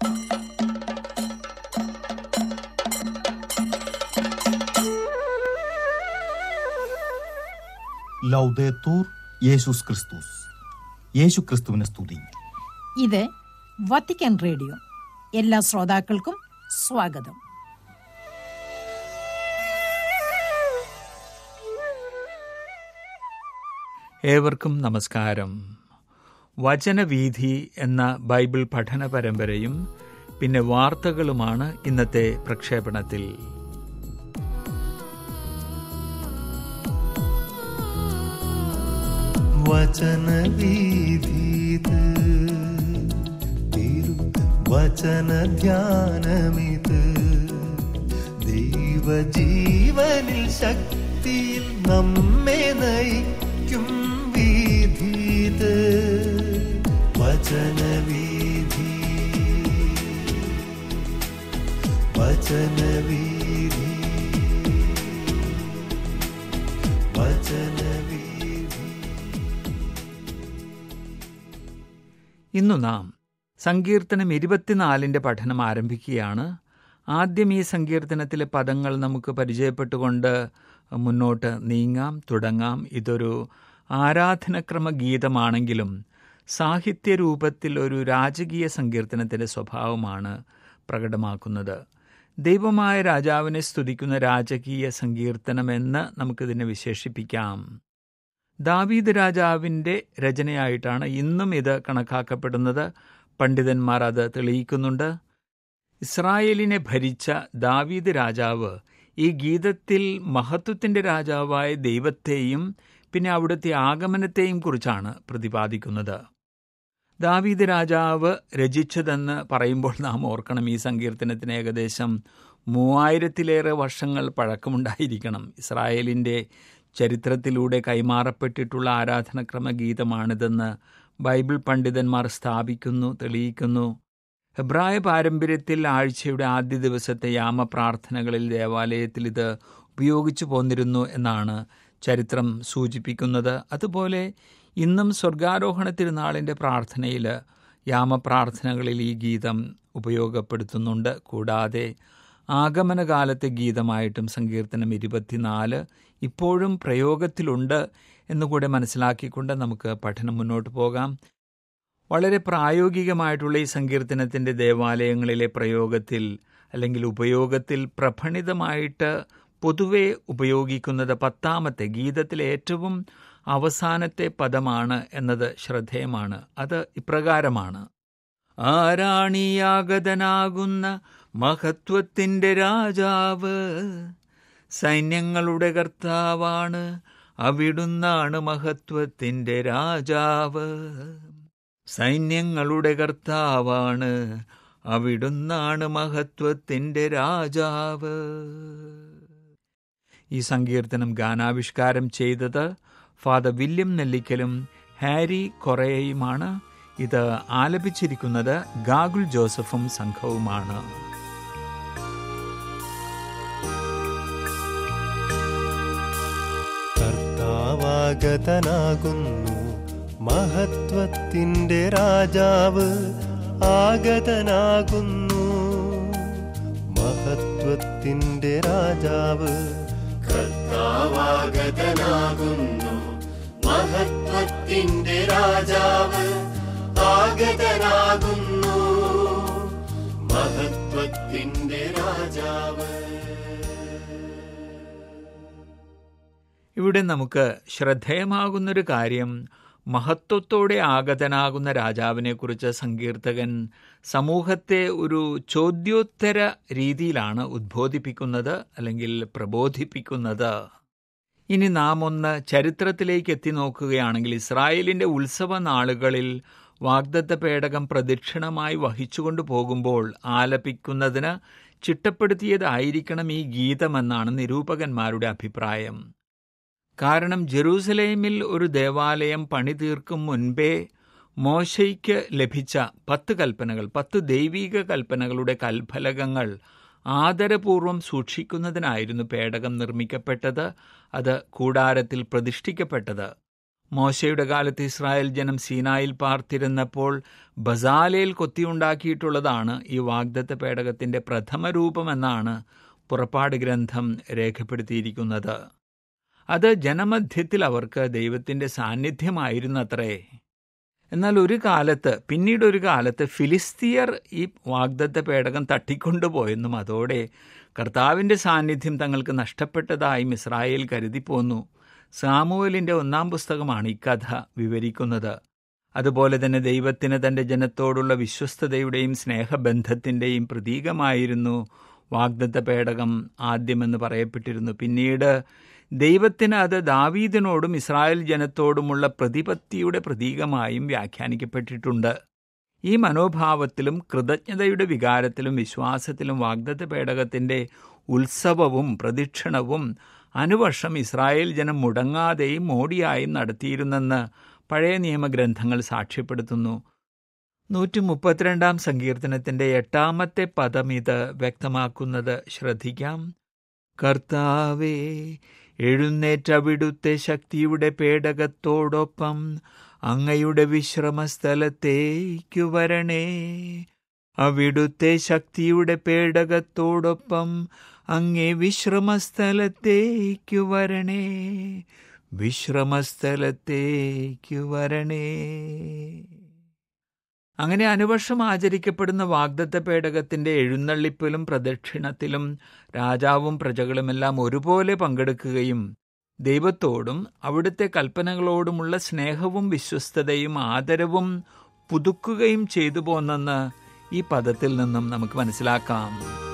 ലൗദേത്തൂർ യേശുസ് ക്രിസ്തുസ് യേശു ക്രിസ്തുവിനെ സ്തുതി ഇത് വത്തിക്കാൻ റേഡിയോ എല്ലാ ശ്രോതാക്കൾക്കും സ്വാഗതം ഏവർക്കും നമസ്കാരം വചനവീഥി എന്ന ബൈബിൾ പഠന പരമ്പരയും പിന്നെ വാർത്തകളുമാണ് ഇന്നത്തെ പ്രക്ഷേപണത്തിൽ വചനവീഥീത് തിരു വചനധ്യാനമിത് ദൈവജീവനിൽ ശക്തിയിൽ നമ്മെ നയിക്കും വീഥീത് വചനവീഥി വചനവീഥി വചനവീഥി ഇന്നു നാം സങ്കീർത്തനം ഇരുപത്തിനാലിന്റെ പഠനം ആരംഭിക്കുകയാണ് ആദ്യം ഈ സങ്കീർത്തനത്തിലെ പദങ്ങൾ നമുക്ക് പരിചയപ്പെട്ടുകൊണ്ട് മുന്നോട്ട് നീങ്ങാം തുടങ്ങാം ഇതൊരു ആരാധനക്രമ ഗീതമാണെങ്കിലും സാഹിത്യരൂപത്തിൽ ഒരു രാജകീയ സങ്കീർത്തനത്തിന്റെ സ്വഭാവമാണ് പ്രകടമാക്കുന്നത് ദൈവമായ രാജാവിനെ സ്തുതിക്കുന്ന രാജകീയ സങ്കീർത്തനമെന്ന് നമുക്കിതിനെ വിശേഷിപ്പിക്കാം ദാവീദ് രാജാവിൻ്റെ രചനയായിട്ടാണ് ഇന്നും ഇത് കണക്കാക്കപ്പെടുന്നത് പണ്ഡിതന്മാർ അത് തെളിയിക്കുന്നുണ്ട് ഇസ്രായേലിനെ ഭരിച്ച ദാവീദ് രാജാവ് ഈ ഗീതത്തിൽ മഹത്വത്തിൻ്റെ രാജാവായ ദൈവത്തെയും പിന്നെ അവിടുത്തെ ആഗമനത്തെയും കുറിച്ചാണ് പ്രതിപാദിക്കുന്നത് ദാവീദ് രാജാവ് രചിച്ചതെന്ന് പറയുമ്പോൾ നാം ഓർക്കണം ഈ സങ്കീർത്തനത്തിന് ഏകദേശം മൂവായിരത്തിലേറെ വർഷങ്ങൾ പഴക്കമുണ്ടായിരിക്കണം ഇസ്രായേലിൻ്റെ ചരിത്രത്തിലൂടെ കൈമാറപ്പെട്ടിട്ടുള്ള ആരാധനക്രമ ഗീതമാണിതെന്ന് ബൈബിൾ പണ്ഡിതന്മാർ സ്ഥാപിക്കുന്നു തെളിയിക്കുന്നു ഹെബ്രായ പാരമ്പര്യത്തിൽ ആഴ്ചയുടെ ആദ്യ ദിവസത്തെ യാമപ്രാർത്ഥനകളിൽ ദേവാലയത്തിൽ ഇത് ഉപയോഗിച്ചു പോന്നിരുന്നു എന്നാണ് ചരിത്രം സൂചിപ്പിക്കുന്നത് അതുപോലെ ഇന്നും സ്വർഗാരോഹണ തിരുനാളിൻ്റെ പ്രാർത്ഥനയിൽ യാമപ്രാർത്ഥനകളിൽ ഈ ഗീതം ഉപയോഗപ്പെടുത്തുന്നുണ്ട് കൂടാതെ ആഗമനകാലത്തെ ഗീതമായിട്ടും സങ്കീർത്തനം ഇരുപത്തിനാല് ഇപ്പോഴും പ്രയോഗത്തിലുണ്ട് എന്നുകൂടെ മനസ്സിലാക്കിക്കൊണ്ട് നമുക്ക് പഠനം മുന്നോട്ട് പോകാം വളരെ പ്രായോഗികമായിട്ടുള്ള ഈ സങ്കീർത്തനത്തിൻ്റെ ദേവാലയങ്ങളിലെ പ്രയോഗത്തിൽ അല്ലെങ്കിൽ ഉപയോഗത്തിൽ പ്രഭണിതമായിട്ട് പൊതുവെ ഉപയോഗിക്കുന്നത് പത്താമത്തെ ഗീതത്തിലെ ഏറ്റവും അവസാനത്തെ പദമാണ് എന്നത് ശ്രദ്ധേയമാണ് അത് ഇപ്രകാരമാണ് ആരാണിയാഗതനാകുന്ന മഹത്വത്തിൻ്റെ രാജാവ് സൈന്യങ്ങളുടെ കർത്താവാണ് അവിടുന്നാണ് മഹത്വത്തിൻ്റെ രാജാവ് സൈന്യങ്ങളുടെ കർത്താവാണ് അവിടുന്നാണ് മഹത്വത്തിൻ്റെ രാജാവ് ഈ സങ്കീർത്തനം ഗാനാവിഷ്കാരം ചെയ്തത് ഫാദർ വില്യം നെല്ലിക്കലും ഹാരി കൊറേയുമാണ് ഇത് ആലപിച്ചിരിക്കുന്നത് ഗാഗുൽ ജോസഫും സംഘവുമാണ് കർത്താവാഗതനാകുന്നു മഹത്വത്തിൻ്റെ രാജാവ് ആഗതനാകുന്നു മഹത്വത്തിൻ്റെ രാജാവ് കർത്താവാഗതനാകുന്നു മഹത്വത്തിൻ്റെ രാജാവ് ആഗതനാകുന്നു മഹത്വത്തിൻ്റെ രാജാവ് ഇവിടെ നമുക്ക് ശ്രദ്ധേയമാകുന്നൊരു കാര്യം മഹത്വത്തോടെ ആഗതനാകുന്ന രാജാവിനെക്കുറിച്ച് സങ്കീർത്തകൻ സമൂഹത്തെ ഒരു ചോദ്യോത്തര രീതിയിലാണ് ഉദ്ബോധിപ്പിക്കുന്നത് അല്ലെങ്കിൽ പ്രബോധിപ്പിക്കുന്നത് ഇനി നാം ഒന്ന് ചരിത്രത്തിലേക്ക് എത്തി നോക്കുകയാണെങ്കിൽ ഇസ്രായേലിന്റെ ഉത്സവ നാളുകളിൽ വാഗ്ദത്ത പേടകം പ്രദക്ഷിണമായി വഹിച്ചുകൊണ്ടു പോകുമ്പോൾ ആലപിക്കുന്നതിന് ചിട്ടപ്പെടുത്തിയതായിരിക്കണം ഈ ഗീതമെന്നാണ് നിരൂപകന്മാരുടെ അഭിപ്രായം കാരണം ജെറൂസലേമിൽ ഒരു ദേവാലയം പണി തീർക്കും മുൻപേ മോശയ്ക്ക് ലഭിച്ച പത്ത് കൽപ്പനകൾ പത്ത് ദൈവീക കൽപ്പനകളുടെ കൽഫലകങ്ങൾ ആദരപൂർവം സൂക്ഷിക്കുന്നതിനായിരുന്നു പേടകം നിർമ്മിക്കപ്പെട്ടത് അത് കൂടാരത്തിൽ പ്രതിഷ്ഠിക്കപ്പെട്ടത് മോശയുടെ കാലത്ത് ഇസ്രായേൽ ജനം സീനായിൽ പാർത്തിരുന്നപ്പോൾ ബസാലയിൽ കൊത്തിയുണ്ടാക്കിയിട്ടുള്ളതാണ് ഈ വാഗ്ദത്ത പേടകത്തിന്റെ പ്രഥമ രൂപമെന്നാണ് പുറപ്പാട് ഗ്രന്ഥം രേഖപ്പെടുത്തിയിരിക്കുന്നത് അത് ജനമധ്യത്തിൽ അവർക്ക് ദൈവത്തിന്റെ സാന്നിധ്യമായിരുന്നത്രേ എന്നാൽ ഒരു കാലത്ത് പിന്നീട് ഒരു കാലത്ത് ഫിലിസ്തീയർ ഈ വാഗ്ദത്ത പേടകം തട്ടിക്കൊണ്ടുപോയെന്നും അതോടെ കർത്താവിന്റെ സാന്നിധ്യം തങ്ങൾക്ക് നഷ്ടപ്പെട്ടതായും ഇസ്രായേൽ കരുതിപ്പോന്നു സാമുവലിന്റെ ഒന്നാം പുസ്തകമാണ് ഈ കഥ വിവരിക്കുന്നത് അതുപോലെ തന്നെ ദൈവത്തിന് തന്റെ ജനത്തോടുള്ള വിശ്വസ്തതയുടെയും സ്നേഹബന്ധത്തിന്റെയും പ്രതീകമായിരുന്നു വാഗ്ദത്ത പേടകം ആദ്യമെന്ന് പറയപ്പെട്ടിരുന്നു പിന്നീട് ദൈവത്തിന് അത് ദാവീദിനോടും ഇസ്രായേൽ ജനത്തോടുമുള്ള പ്രതിപത്തിയുടെ പ്രതീകമായും വ്യാഖ്യാനിക്കപ്പെട്ടിട്ടുണ്ട് ഈ മനോഭാവത്തിലും കൃതജ്ഞതയുടെ വികാരത്തിലും വിശ്വാസത്തിലും വാഗ്ദത്ത പേടകത്തിന്റെ ഉത്സവവും പ്രദക്ഷിണവും അനുവർഷം ഇസ്രായേൽ ജനം മുടങ്ങാതെയും മോടിയായും നടത്തിയിരുന്നെന്ന് പഴയ നിയമഗ്രന്ഥങ്ങൾ സാക്ഷ്യപ്പെടുത്തുന്നു നൂറ്റി മുപ്പത്തിരണ്ടാം സങ്കീർത്തനത്തിന്റെ എട്ടാമത്തെ പദം ഇത് വ്യക്തമാക്കുന്നത് ശ്രദ്ധിക്കാം കർത്താവേ എഴുന്നേറ്റവിടുത്തെ ശക്തിയുടെ പേടകത്തോടൊപ്പം അങ്ങയുടെ വിശ്രമസ്ഥലത്തേക്കു വരണേ അവിടുത്തെ ശക്തിയുടെ പേടകത്തോടൊപ്പം അങ്ങേ വിശ്രമസ്ഥലത്തേക്കു വരണേ വിശ്രമസ്ഥലത്തേക്കു വരണേ അങ്ങനെ അനുവർഷം ആചരിക്കപ്പെടുന്ന വാഗ്ദത്ത പേടകത്തിന്റെ എഴുന്നള്ളിപ്പിലും പ്രദക്ഷിണത്തിലും രാജാവും പ്രജകളുമെല്ലാം ഒരുപോലെ പങ്കെടുക്കുകയും ദൈവത്തോടും അവിടുത്തെ കൽപ്പനകളോടുമുള്ള സ്നേഹവും വിശ്വസ്തതയും ആദരവും പുതുക്കുകയും ചെയ്തു പോന്നെന്ന് ഈ പദത്തിൽ നിന്നും നമുക്ക് മനസ്സിലാക്കാം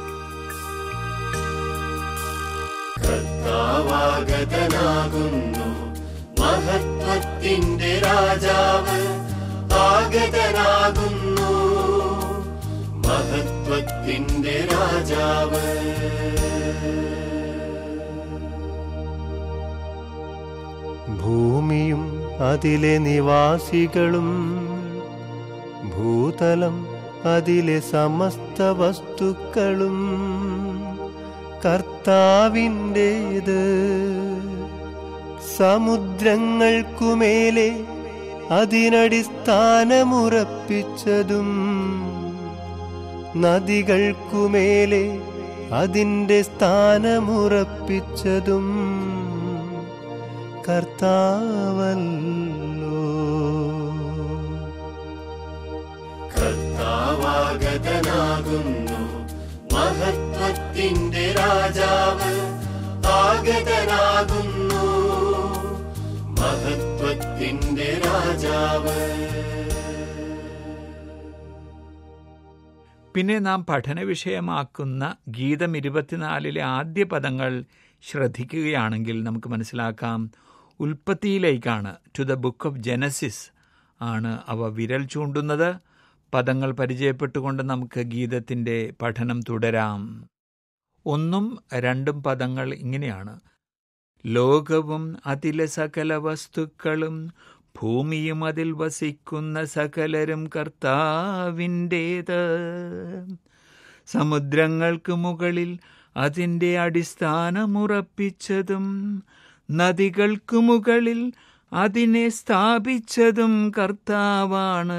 കർത്താവാഗതനാകുന്നു മഹത്വത്തിന്റെ രാജാവ് ആഗതനാകുന്നു മഹത്വത്തിന്റെ രാജാവ് ഭൂമിയും അതിലെ നിവാസികളും ഭൂതലം അതിലെ സമസ്ത വസ്തുക്കളും കർത്താവിൻ്റേത് സമുദ്രങ്ങൾക്കുമേലെ അതിനടിസ്ഥാനമുറപ്പിച്ചതും നദികൾക്കുമേലെ അതിൻ്റെ സ്ഥാനമുറപ്പിച്ചതും കർത്താവല്ലോ കർത്താവാഗതനാകുന്നു മഹത്വത്തിന്റെ രാജാവ് ആഗതനാകുന്നു മഹത്വത്തിന്റെ രാജാവ് പിന്നെ നാം പഠന വിഷയമാക്കുന്ന ഗീതം ഇരുപത്തിനാലിലെ ആദ്യ പദങ്ങൾ ശ്രദ്ധിക്കുകയാണെങ്കിൽ നമുക്ക് മനസ്സിലാക്കാം ഉൽപ്പത്തിയിലേക്കാണ് to the book of Genesis ആണ് അവ വിരൽ ചൂണ്ടുന്നത് പദങ്ങൾ പരിചയപ്പെട്ടുകൊണ്ട് നമുക്ക് ഗീതത്തിൻ്റെ പഠനം തുടരാം ഒന്നും രണ്ടും പദങ്ങൾ ഇങ്ങനെയാണ് ലോകവും അതിലെ സകല വസ്തുക്കളും ഭൂമിയും അതിൽ വസിക്കുന്ന സകലരും കർത്താവിൻ്റേത് സമുദ്രങ്ങൾക്ക് മുകളിൽ അതിൻ്റെ അടിസ്ഥാനമുറപ്പിച്ചതും നദികൾക്കു മുകളിൽ അതിനെ സ്ഥാപിച്ചതും കർത്താവാണ്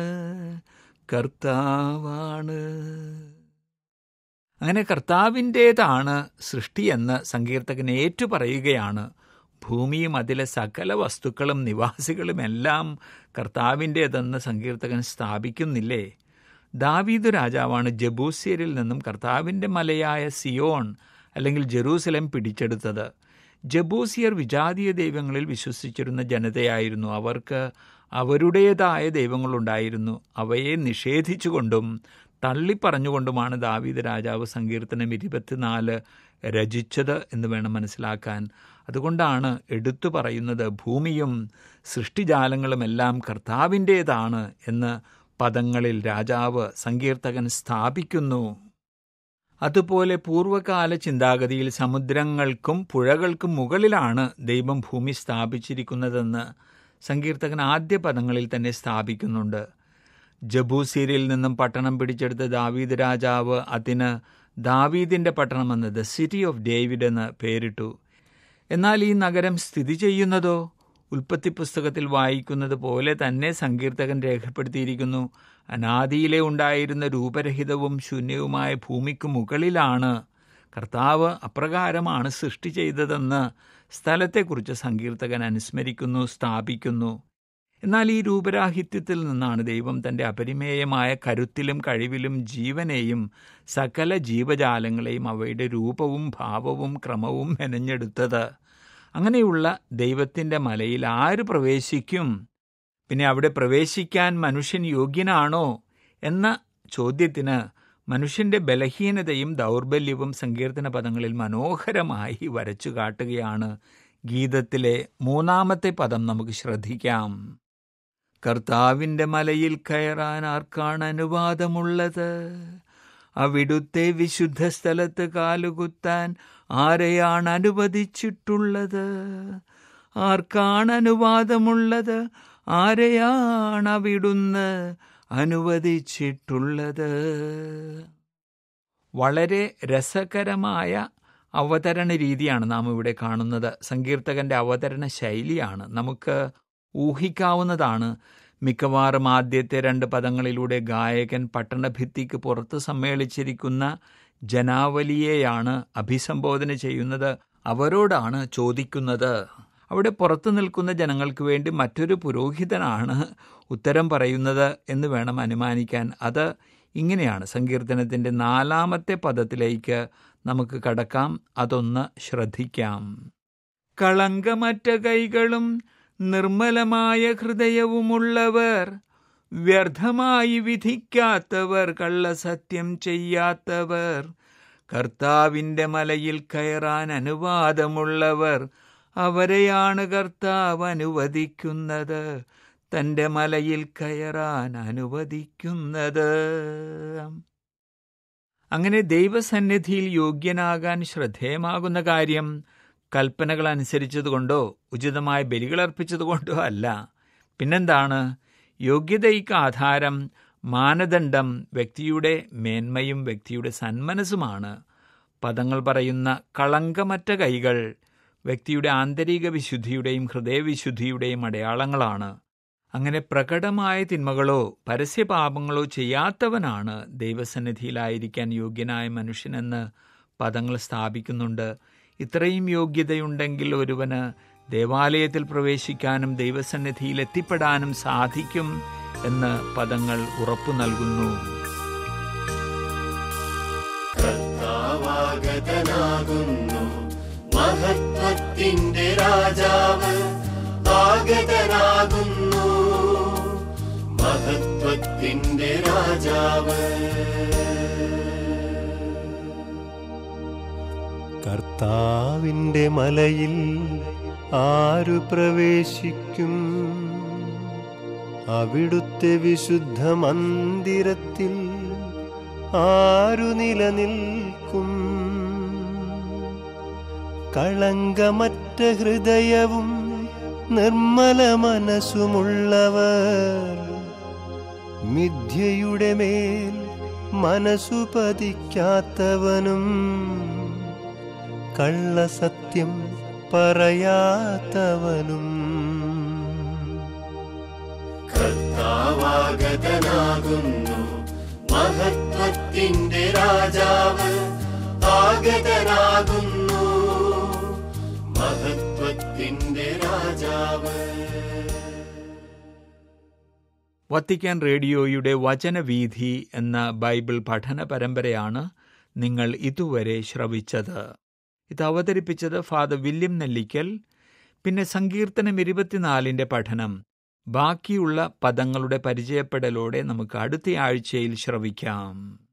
കർത്താവാണ് അങ്ങനെ കർത്താവിൻ്റേതാണ് സൃഷ്ടിയെന്ന് സങ്കീർത്തകൻ ഏറ്റുപറയുകയാണ് ഭൂമിയും അതിലെ സകല വസ്തുക്കളും നിവാസികളും എല്ലാം കർത്താവിൻ്റേതെന്ന് സങ്കീർത്തകൻ സ്ഥാപിക്കുന്നില്ലേ ദാവീദ് രാജാവാണ് ജബൂസ്യരിൽ നിന്നും കർത്താവിൻ്റെ മലയായ സിയോൺ അല്ലെങ്കിൽ ജെറൂസലം പിടിച്ചെടുത്തത് ജബൂസിയർ വിജാതീയ ദൈവങ്ങളിൽ വിശ്വസിച്ചിരുന്ന ജനതയായിരുന്നു അവർക്ക് അവരുടേതായ ദൈവങ്ങളുണ്ടായിരുന്നു അവയെ നിഷേധിച്ചുകൊണ്ടും തള്ളിപ്പറഞ്ഞുകൊണ്ടുമാണ് ദാവീദ് രാജാവ് സങ്കീർത്തനം ഇരുപത്തിനാല് രചിച്ചത് എന്ന് വേണം മനസ്സിലാക്കാൻ അതുകൊണ്ടാണ് എടുത്തു പറയുന്നത് ഭൂമിയും സൃഷ്ടിജാലങ്ങളുമെല്ലാം കർത്താവിൻ്റേതാണ് എന്ന് പദങ്ങളിൽ രാജാവ് സങ്കീർത്തകൻ സ്ഥാപിക്കുന്നു അതുപോലെ പൂർവകാല ചിന്താഗതിയിൽ സമുദ്രങ്ങൾക്കും പുഴകൾക്കും മുകളിലാണ് ദൈവം ഭൂമി സ്ഥാപിച്ചിരിക്കുന്നതെന്ന് സങ്കീർത്തകൻ ആദ്യ പദങ്ങളിൽ തന്നെ സ്ഥാപിക്കുന്നുണ്ട് ജബൂസീരിൽ നിന്നും പട്ടണം പിടിച്ചെടുത്ത ദാവീദ് രാജാവ് അതിന് ദാവീദിൻ്റെ പട്ടണമെന്ന് ദ സിറ്റി ഓഫ് ഡേവിഡ് എന്ന് പേരിട്ടു എന്നാൽ ഈ നഗരം സ്ഥിതി ചെയ്യുന്നതോ ഉൽപ്പത്തി പുസ്തകത്തിൽ വായിക്കുന്നത് പോലെ തന്നെ സങ്കീർത്തകൻ രേഖപ്പെടുത്തിയിരിക്കുന്നു അനാദിയിലെ ഉണ്ടായിരുന്ന രൂപരഹിതവും ശൂന്യവുമായ ഭൂമിക്ക് മുകളിലാണ് കർത്താവ് അപ്രകാരമാണ് സൃഷ്ടി ചെയ്തതെന്ന് സ്ഥലത്തെക്കുറിച്ച് സങ്കീർത്തകൻ അനുസ്മരിക്കുന്നു സ്ഥാപിക്കുന്നു എന്നാൽ ഈ രൂപരാഹിത്യത്തിൽ നിന്നാണ് ദൈവം തൻ്റെ അപരിമേയമായ കരുത്തിലും കഴിവിലും ജീവനെയും സകല ജീവജാലങ്ങളെയും അവയുടെ രൂപവും ഭാവവും ക്രമവും മെനഞ്ഞെടുത്തത് അങ്ങനെയുള്ള ദൈവത്തിൻ്റെ മലയിൽ ആര് പ്രവേശിക്കും പിന്നെ അവിടെ പ്രവേശിക്കാൻ മനുഷ്യൻ യോഗ്യനാണോ എന്ന ചോദ്യത്തിന് മനുഷ്യന്റെ ബലഹീനതയും ദൗർബല്യവും സങ്കീർത്തന പദങ്ങളിൽ മനോഹരമായി വരച്ചു കാട്ടുകയാണ് ഗീതത്തിലെ മൂന്നാമത്തെ പദം നമുക്ക് ശ്രദ്ധിക്കാം കർത്താവിന്റെ മലയിൽ കയറാൻ ആർക്കാണ് അനുവാദമുള്ളത് അവിടുത്തെ വിശുദ്ധ സ്ഥലത്ത് കാലുകുത്താൻ ആരെയാണ് അനുവദിച്ചിട്ടുള്ളത് ആർക്കാണ് അനുവാദമുള്ളത് ആരെയാണ് അവിടുന്ന് അനുവദിച്ചിട്ടുള്ളത് വളരെ രസകരമായ അവതരണ രീതിയാണ് നാം ഇവിടെ കാണുന്നത് സങ്കീർത്തകന്റെ അവതരണ ശൈലിയാണ് നമുക്ക് ഊഹിക്കാവുന്നതാണ് മിക്കവാറും ആദ്യത്തെ രണ്ട് പദങ്ങളിലൂടെ ഗായകൻ പട്ടണഭിത്തിക്ക് പുറത്ത് സമ്മേളിച്ചിരിക്കുന്ന ജനാവലിയെയാണ് അഭിസംബോധന ചെയ്യുന്നത് അവരോടാണ് ചോദിക്കുന്നത് അവിടെ പുറത്തു നിൽക്കുന്ന ജനങ്ങൾക്ക് വേണ്ടി മറ്റൊരു പുരോഹിതനാണ് ഉത്തരം പറയുന്നത് എന്ന് വേണം അനുമാനിക്കാൻ അത് ഇങ്ങനെയാണ് സങ്കീർത്തനത്തിൻ്റെ നാലാമത്തെ പദത്തിലേക്ക് നമുക്ക് കടക്കാം അതൊന്ന് ശ്രദ്ധിക്കാം കളങ്കമറ്റ കൈകളും നിർമ്മലമായ ഹൃദയവുമുള്ളവർ വ്യർത്ഥമായി വിധിക്കാത്തവർ കള്ളസത്യം ചെയ്യാത്തവർ കർത്താവിൻ്റെ മലയിൽ കയറാൻ അനുവാദമുള്ളവർ അവരെയാണ് കർത്താവ് അനുവദിക്കുന്നത് തൻ്റെ മലയിൽ കയറാൻ അനുവദിക്കുന്നത് അങ്ങനെ ദൈവസന്നിധിയിൽ യോഗ്യനാകാൻ ശ്രദ്ധേയമാകുന്ന കാര്യം കൽപ്പനകൾ അനുസരിച്ചതുകൊണ്ടോ ഉചിതമായ ബലികളർപ്പിച്ചതുകൊണ്ടോ അല്ല പിന്നെന്താണ് യോഗ്യതയ്ക്ക് ആധാരം മാനദണ്ഡം വ്യക്തിയുടെ മേന്മയും വ്യക്തിയുടെ സന്മനസ്സുമാണ് പദങ്ങൾ പറയുന്ന കളങ്കമറ്റ കൈകൾ വ്യക്തിയുടെ ആന്തരിക വിശുദ്ധിയുടെയും ഹൃദയവിശുദ്ധിയുടെയും അടയാളങ്ങളാണ് അങ്ങനെ പ്രകടമായ തിന്മകളോ പരസ്യപാപങ്ങളോ ചെയ്യാത്തവനാണ് ദൈവസന്നിധിയിലായിരിക്കാൻ യോഗ്യനായ മനുഷ്യനെന്ന് പദങ്ങൾ സ്ഥാപിക്കുന്നുണ്ട് ഇത്രയും യോഗ്യതയുണ്ടെങ്കിൽ ഒരുവന് ദേവാലയത്തിൽ പ്രവേശിക്കാനും ദൈവസന്നിധിയിൽ എത്തിപ്പെടാനും സാധിക്കും എന്ന് പദങ്ങൾ ഉറപ്പു നൽകുന്നു കർത്താവാഗതനാകുന്നു മഹത്വത്തിന്റെ രാജാവ് ആഗതനാകുന്നു മഹത്വത്തിന്റെ രാജാവ് കർത്താവിൻ്റെ മലയിൽ ആരു പ്രവേശിക്കും അവിടുത്തെ വിശുദ്ധ മന്ദിരത്തിൽ ആരു നിലനിൽക്കും കളങ്കമറ്റ ഹൃദയവും നിർമ്മല മനസ്സുമുള്ളവർ മിഥ്യയുടെ മേൽ മനസ്സു പതിക്കാത്തവനും കള്ളസത്യം പറയാത്തവനും കർത്താവാഗതനാകുന്നു മഹത്വത്തിന്റെ രാജാവ് ആഗതനാകുന്നു മഹത്വത്തിന്റെ രാജാവ് വത്തിക്കാൻ റേഡിയോയുടെ വചനവീഥി എന്ന ബൈബിൾ പഠന പരമ്പരയാണ് നിങ്ങൾ ഇതുവരെ ശ്രവിച്ചത് ഇത് അവതരിപ്പിച്ചത് ഫാദർ വില്യം നെല്ലിക്കൽ പിന്നെ സങ്കീർത്തനം ഇരുപത്തിനാലിന്റെ പഠനം ബാക്കിയുള്ള പദങ്ങളുടെ പരിചയപ്പെടലോടെ നമുക്ക് അടുത്ത ആഴ്ചയിൽ ശ്രവിക്കാം